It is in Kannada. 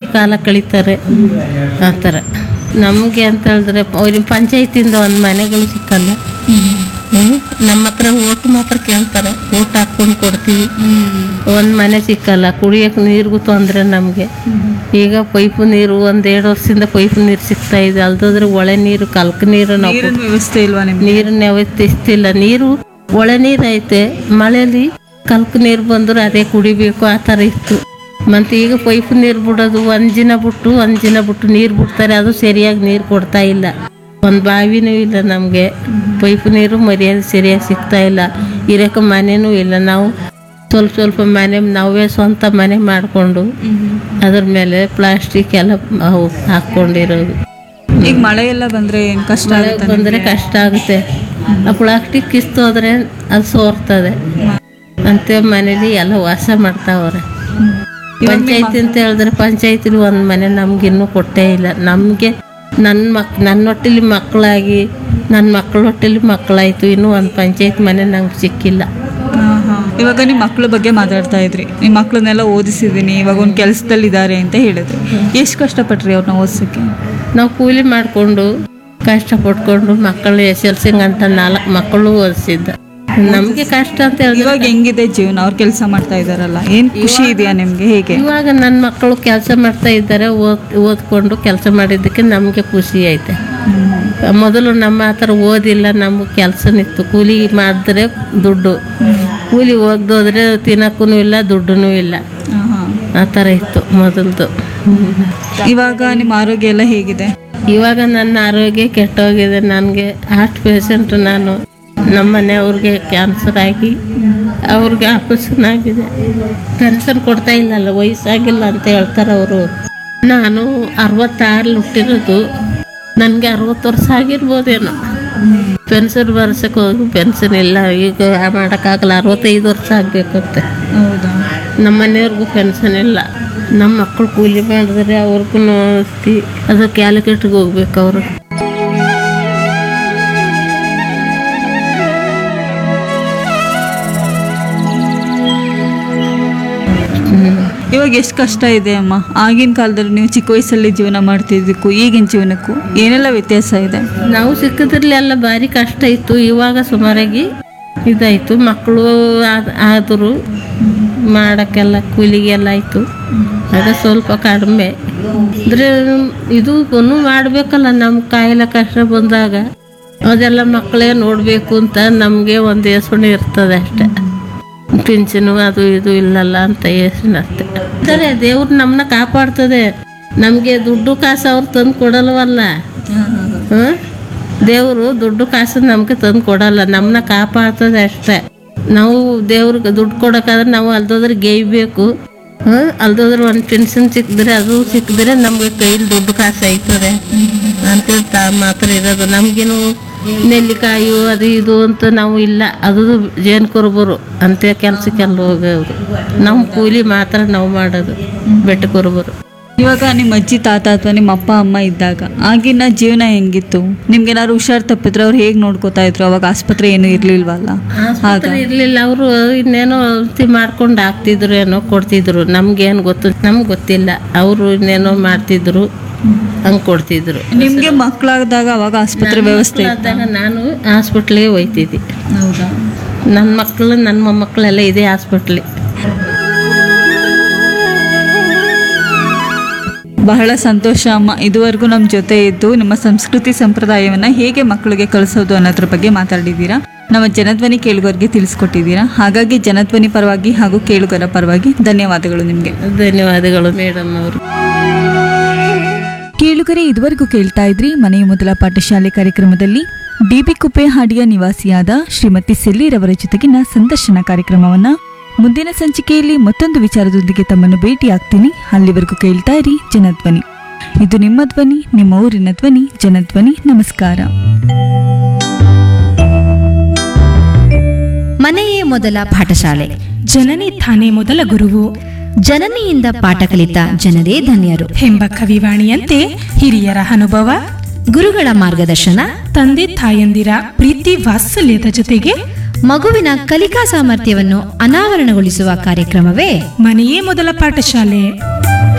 ಕಾಲ ಕಳೀತಾರೆ ಆ ಥರ ನಮಗೆ ಅಂತ ಹೇಳಿದ್ರೆ ಅವ್ರಿಗೆ ಪಂಚಾಯತಿಂದ ಒಂದು ಮನೆಗಳು ಸಿಕ್ಕಲ್ಲ ಹ್ಮ್. ನಮ್ಮ ಹತ್ರ ಓಟ್ ಮಾತ್ರ ಕೇಳ್ತಾರೆ ಓಟ್ ಹಾಕ್ಕೊಂಡು ಕೊಡ್ತೀವಿ ಒಂದು ಮನೆ ಸಿಕ್ಕಲ್ಲ ಕುಡಿಯೋಕೆ ನೀರಿಗೂ ತೊಂದರೆ ನಮಗೆ ಈಗ ಪೈಪು ನೀರು ಒಂದು ಎರಡು ವರ್ಷದಿಂದ ಪೈಪು ನೀರು ಸಿಗ್ತಾ ಇದೆ ಅಲ್ದೋದ್ರೆ ಒಳೆ ನೀರು ಕಲ್ಕ ನೀರು ನಾವು ನೀರಿನ ವ್ಯವಸ್ಥೆ ಇಲ್ವಾ ನಿಮ್ಗೆ ನೀರನ್ನ ಯಾವತ್ತಿಸ್ತಿಲ್ಲ ನೀರು ಒಳ ನೀರು ಐತೆ ಮಳೆಯಲ್ಲಿ ಕಲ್ಕು ನೀರು ಬಂದ್ರೆ ಅದೇ ಕುಡಿಬೇಕು ಆ ಥರ ಇತ್ತು ಮತ್ತು ಈಗ ಪೈಪ್ ನೀರು ಬಿಡೋದು ಒಂದು ದಿನ ಬಿಟ್ಟು ಒಂದು ದಿನ ಬಿಟ್ಟು ನೀರು ಬಿಡ್ತಾರೆ ಅದು ಸರಿಯಾಗಿ ನೀರು ಕೊಡ್ತಾ ಇಲ್ಲ ಒಂದು ಬಾವಿನೂ ಇಲ್ಲ ನಮಗೆ ಪೈಪ್ ನೀರು ಮರ್ಯಾದೆ ಸರಿಯಾಗಿ ಸಿಗ್ತಾ ಇಲ್ಲ ಇರೋಕೆ ಮನೆನೂ ಇಲ್ಲ ನಾವು ಸ್ವಲ್ಪ ಸ್ವಲ್ಪ ಮನೆ ನಾವೇ ಸ್ವಂತ ಮನೆ ಮಾಡಿಕೊಂಡು ಅದ್ರ ಮೇಲೆ ಪ್ಲಾಸ್ಟಿಕ್ ಎಲ್ಲ ಅವು ಹಾಕ್ಕೊಂಡಿರೋದು ಈಗ ಮಳೆ ಎಲ್ಲ ಬಂದ್ರೆ ಏನ್ ಕಷ್ಟ ಮಳೆ ಆಗುತ್ತೆ ಬಂದರೆ ಕಷ್ಟ ಆಗುತ್ತೆ ಆ ಪ್ಲಾಸ್ಟಿಕ್ ಕಿಸ್ತು ಹೋದ್ರೆ ಅದು ಸೋರ್ತದೆ ಅಂತ ಮನೇಲಿ ಎಲ್ಲ ವಾಸ ಮಾಡ್ತಾವ್ರೆ ಪಂಚಾಯತಿ ಅಂತ ಹೇಳಿದ್ರೆ ಪಂಚಾಯತಿಲಿ ಒಂದು ಮನೆ ನಮ್ಗಿನ್ನೂ ಕೊಟ್ಟೇ ಇಲ್ಲ ನಮಗೆ ನನ್ನ ಮಕ್ ನನ್ನ ಹೊಟ್ಟೆಲಿ ಮಕ್ಕಳಾಗಿ ನನ್ನ ಮಕ್ಕಳ ಹೊಟ್ಟೆಲಿ ಮಕ್ಕಳಾಯ್ತು ಇನ್ನೂ ಒಂದು ಪಂಚಾಯತ್ ಮನೆ ನಂಗೆ ಸಿಕ್ಕಿಲ್ಲ ಹಾ, ಹಾ. ಇವಾಗ ನಿಮ್ಮ ಮಕ್ಳ ಬಗ್ಗೆ ಮಾತಾಡ್ತಾ ಇದ್ರಿ ನಿಮ್ಮ ಮಕ್ಳನ್ನೆಲ್ಲ ಓದಿಸಿದ್ದೀನಿ ಇವಾಗ ಒಂದು ಕೆಲಸದಲ್ಲಿ ಇದ್ದಾರೆ ಅಂತ ಹೇಳಿದ್ರಿ ಎಷ್ಟು ಕಷ್ಟಪಟ್ರಿ ಅವ್ರನ್ನ ಓದಿಸೋಕ್ಕೆ ನಾವು ಕೂಲಿ ಮಾಡಿಕೊಂಡು ಕಷ್ಟಪಟ್ಕೊಂಡು ಮಕ್ಕಳು ಎಸ್ ಎಲ್ ಸಿ ಗಂಟ ನಾಲ್ಕು ಮಕ್ಕಳು ಓದಿಸಿದ್ದ ನಮಗೆ ಕಷ್ಟ ಅಂತ ಹೇಳಿದ್ರೆ ಇವಾಗ ಹೆಂಗಿದೆ ಜೀವನ ಅವ್ರು ಕೆಲಸ ಮಾಡ್ತಾ ಇದಾರಲ್ಲ ಏನ್ ಖುಷಿ ಇದೆಯಾ ನಿಮ್ಗೆ ಹೇಗೆ ಇವಾಗ ನನ್ನ ಮಕ್ಕಳು ಕೆಲಸ ಮಾಡ್ತಾ ಇದ್ದಾರೆ ಓದ್ ಓದ್ಕೊಂಡು ಕೆಲಸ ಮಾಡಿದ್ದಕ್ಕೆ ನಮಗೆ ಖುಷಿ ಐತೆ ಮೊದಲು ನಮ್ಮ ಹತ್ರ ಓದಿಲ್ಲ ನಮಗೆ ಕೆಲಸನಿತ್ತು ಕೂಲಿ ಮಾಡಿದ್ರೆ ದುಡ್ಡು ಕೂಲಿ ಹೋಗ್ದೋದ್ರೆ ತಿನ್ನಕ್ಕೂ ಇಲ್ಲ ದುಡ್ಡೂ ಇಲ್ಲ ಹಾ, ಹಾ. ಆ ಥರ ಇತ್ತು ಮೊದಲ್ದು ಇವಾಗ ನಿಮ್ಮ ಆರೋಗ್ಯ ಎಲ್ಲ ಹೇಗಿದೆ ಇವಾಗ ನನ್ನ ಆರೋಗ್ಯ ಕೆಟ್ಟೋಗಿದೆ ನನಗೆ ಹಾರ್ಟ್ ಪೇಷಂಟ್ ನಾನು ನಮ್ಮ ಮನೆಯವ್ರಿಗೆ ಕ್ಯಾನ್ಸರ್ ಆಗಿ ಅವ್ರಿಗೆ ಆಪರೇಷನ್ ಆಗಿದೆ ಪೆನ್ಷನ್ ಕೊಡ್ತಾ ಇಲ್ಲಲ್ಲ ವಯಸ್ಸಾಗಿಲ್ಲ ಅಂತ ಹೇಳ್ತಾರೆ ಅವರು ನಾನು ಅರವತ್ತಾರು ಹುಟ್ಟಿರೋದು ನನಗೆ ಅರವತ್ತು ವರ್ಷ ಆಗಿರ್ಬೋದೇನೋ ಪೆನ್ಷನ್ ಬರ್ಸಕ್ಕೆ ಹೋಗಿ ಪೆನ್ಷನ್ ಇಲ್ಲ ಈಗ ಮಾಡೋಕ್ಕಾಗಲ್ಲ ಅರವತ್ತೈದು ವರ್ಷ ಆಗಬೇಕಂತೆ ಹೌದಾ ನಮ್ಮ ಮನೆಯವ್ರಿಗೂ ಪೆನ್ಷನ್ ಇಲ್ಲ ನಮ್ಮ ಮಕ್ಕಳು ಕೂಲಿ ಮಾಡಿದ್ರೆ ಅವ್ರಿಗೂ ಆಸ್ತಿ ಅದು ಕ್ಯಾಲ್ಕುಲೇಟ್ಗೆ ಹೋಗ್ಬೇಕು ಅವರು ಇವಾಗ ಎಷ್ಟು ಕಷ್ಟ ಇದೆ ಅಮ್ಮ ಆಗಿನ ಕಾಲದಲ್ಲಿ ನೀವು ಚಿಕ್ಕ ವಯಸ್ಸಲ್ಲಿ ಜೀವನ ಮಾಡ್ತಿದ್ದಕ್ಕೂ ಈಗಿನ ಜೀವನಕ್ಕೂ ಏನೆಲ್ಲ ವ್ಯತ್ಯಾಸ ಇದೆ ನಾವು ಸಿಕ್ಕದ್ರಲ್ಲಿ ಎಲ್ಲ ಭಾರಿ ಕಷ್ಟ ಇತ್ತು ಇವಾಗ ಸುಮಾರಾಗಿ ಇದಾಯಿತು ಮಕ್ಕಳು ಆದರೂ ಮಾಡೋಕ್ಕೆಲ್ಲ ಕೂಲಿಗೆಲ್ಲ ಆಯಿತು ಆಗ ಸ್ವಲ್ಪ ಕಡಿಮೆ ಅಂದರೆ ಇದು ಒನ್ನು ಮಾಡಬೇಕಲ್ಲ ನಮ್ಮ ಕಾಯಿಲೆ ಕಷ್ಟ ಬಂದಾಗ ಅದೆಲ್ಲ ಮಕ್ಕಳೇ ನೋಡಬೇಕು ಅಂತ ನಮಗೆ ಒಂದು ಯೋಚನೆ ಇರ್ತದೆ ಅಷ್ಟೆ ಪಿಂಚನು ಅದು ಇದು ಇಲ್ಲಲ್ಲ ಅಂತ ಯೋಚನೆ ಅಷ್ಟೆ ಸರಿ ದೇವ್ರು ನಮ್ಮನ್ನ ಕಾಪಾಡ್ತದೆ ನಮಗೆ ದುಡ್ಡು ಕಾಸು ಅವ್ರು ತಂದು ಕೊಡಲ್ವಲ್ಲ ಹಾಂ ದೇವರು ದುಡ್ಡು ಕಾಸು ನಮಗೆ ತಂದು ಕೊಡಲ್ಲ ನಮ್ಮನ್ನ ಕಾಪಾಡ್ತದೆ ಅಷ್ಟೇ ನಾವು ದೇವ್ರಿಗೆ ದುಡ್ಡು ಕೊಡೋಕ್ಕಾದ್ರೆ ನಾವು ಅಲ್ದೋದ್ರೆ ಗೇಯ್ಬೇಕು ಹಾಂ ಅಲ್ದೋದ್ರೆ ಒಂದು ಪೆನ್ಷನ್ ಸಿಕ್ಕಿದ್ರೆ ಅದು ಸಿಕ್ಕಿದ್ರೆ ನಮಗೆ ಕೈಲಿ ದುಡ್ಡು ಕಾಸು ಆಯ್ತದೆ ಅಂತೇಳಿ ತಾ ಮಾತ್ರ ಇರೋದು ನಮಗೇನು ನೆಲ್ಲಿಕಾಯಿ ಅದು ಇದು ಅಂತ ನಾವು ಇಲ್ಲ ಅದು ಜೇನು ಕುರುಬರು ಅಂತ ಕೆಲಸಕ್ಕೆಲ್ಲ ಹೋಗೋರು ನಮ್ಮ ಕೂಲಿ ಮಾತ್ರ ನಾವು ಮಾಡೋದು ಬೆಟ್ಟ ಕುರುಬರು ಇವಾಗ ನಿಮ್ಮ ಅಜ್ಜಿ ತಾತ ಅಥವಾ ನಿಮ್ಮ ಅಪ್ಪ ಅಮ್ಮ ಇದ್ದಾಗ ಆಗಿನ ಜೀವನ ಹೆಂಗಿತ್ತು ನಿಮ್ಗೇನಾದ್ರು ಹುಷಾರ್ ತಪ್ಪಿದ್ರೆ ಅವ್ರು ಹೇಗೆ ನೋಡ್ಕೋತಾ ಇದ್ರು ಅವಾಗ ಆಸ್ಪತ್ರೆ ಏನು ಇರ್ಲಿಲ್ವಲ್ಲ ಆಸ್ಪತ್ರೆ ಇರ್ಲಿಲ್ಲ ಅವರು ಇನ್ನೇನೋ ಔಷಧಿ ಮಾಡ್ಕೊಂಡು ಹಾಕ್ತಿದ್ರು ಏನೋ ಕೊಡ್ತಿದ್ರು ನಮ್ಗೇನು ಗೊತ್ತು ನಮ್ಗೆ ಗೊತ್ತಿಲ್ಲ ಅವರು ಇನ್ನೇನೋ ಮಾಡ್ತಿದ್ರು ಹಂಗೆ ಕೊಡ್ತಿದ್ರು ನಿಮ್ಗೆ ಮಕ್ಕಳಾದಾಗ ಅವಾಗ ಆಸ್ಪತ್ರೆ ವ್ಯವಸ್ಥೆ ಇತ್ತು ಆದಾಗ ನಾನು ಹಾಸ್ಪಿಟ್ಲಿಗೆ ಹೋಯ್ತಿದ್ದೆ ಹೌದಾ ನನ್ನ ಮಕ್ಕಳು ನನ್ನ ಮೊಮ್ಮಕ್ಕಳೆಲ್ಲ ಇದೆ ಹಾಸ್ಪಿಟ್ಲಿ ಬಹಳ ಸಂತೋಷ ಅಮ್ಮ ಇದುವರೆಗೂ ನಮ್ಮ ಜೊತೆ ಇದ್ದು ನಿಮ್ಮ ಸಂಸ್ಕೃತಿ ಸಂಪ್ರದಾಯವನ್ನ ಹೇಗೆ ಮಕ್ಕಳಿಗೆ ಕಲಿಸೋದು ಅನ್ನೋದ್ರ ಬಗ್ಗೆ ಮಾತಾಡಿದ್ದೀರಾ ನಮ್ಮ ಜನಧ್ವನಿ ಕೇಳುಗರಿಗೆ ತಿಳಿಸ್ಕೊಟ್ಟಿದ್ದೀರಾ ಹಾಗಾಗಿ ಜನಧ್ವನಿ ಪರವಾಗಿ ಹಾಗೂ ಕೇಳುಗರ ಪರವಾಗಿ ಧನ್ಯವಾದಗಳು ನಿಮಗೆ ಧನ್ಯವಾದಗಳು ಮೇಡಮ್ ಅವರು ಕೇಳುಗರೆ ಇದುವರೆಗೂ ಕೇಳ್ತಾ ಇದ್ರಿ ಮನೆಯ ಮೊದಲ ಪಾಠಶಾಲೆ ಕಾರ್ಯಕ್ರಮದಲ್ಲಿ ಡಿಬಿ ಕುಪ್ಪೆ ಹಾಡಿಯ ನಿವಾಸಿಯಾದ ಶ್ರೀಮತಿ ಸೆಲ್ಲಿರವರ ಜೊತೆಗಿನ ಸಂದರ್ಶನ ಕಾರ್ಯಕ್ರಮವನ್ನ ಮುಂದಿನ ಸಂಚಿಕೆಯಲ್ಲಿ ಮತ್ತೊಂದು ವಿಚಾರದೊಂದಿಗೆ ತಮ್ಮನ್ನು ಭೇಟಿಯಾಗ್ತೀನಿ ಅಲ್ಲಿವರೆಗೂ ಕೇಳ್ತಾ ಇರಿ ಜನಧ್ವನಿ ಇದು ನಿಮ್ಮ ಧ್ವನಿ ನಿಮ್ಮ ಊರಿನ ಧ್ವನಿ ಜನಧ್ವನಿ ನಮಸ್ಕಾರ ಮನೆಯೇ ಮೊದಲ ಪಾಠಶಾಲೆ ಜನನಿ ತಾನೇ ಮೊದಲ ಗುರುವು ಜನನಿಯಿಂದ ಪಾಠ ಕಲಿತ ಜನರೇ ಧನ್ಯರು ಎಂಬ ಕವಿವಾಣಿಯಂತೆ ಹಿರಿಯರ ಅನುಭವ ಗುರುಗಳ ಮಾರ್ಗದರ್ಶನ ತಂದೆ ತಾಯಂದಿರ ಪ್ರೀತಿ ವಾತ್ಸಲ್ಯದ ಜೊತೆಗೆ ಮಗುವಿನ ಕಲಿಕಾ ಸಾಮರ್ಥ್ಯವನ್ನು ಅನಾವರಣಗೊಳಿಸುವ ಕಾರ್ಯಕ್ರಮವೇ ಮನೆಯೇ ಮೊದಲ ಪಾಠಶಾಲೆ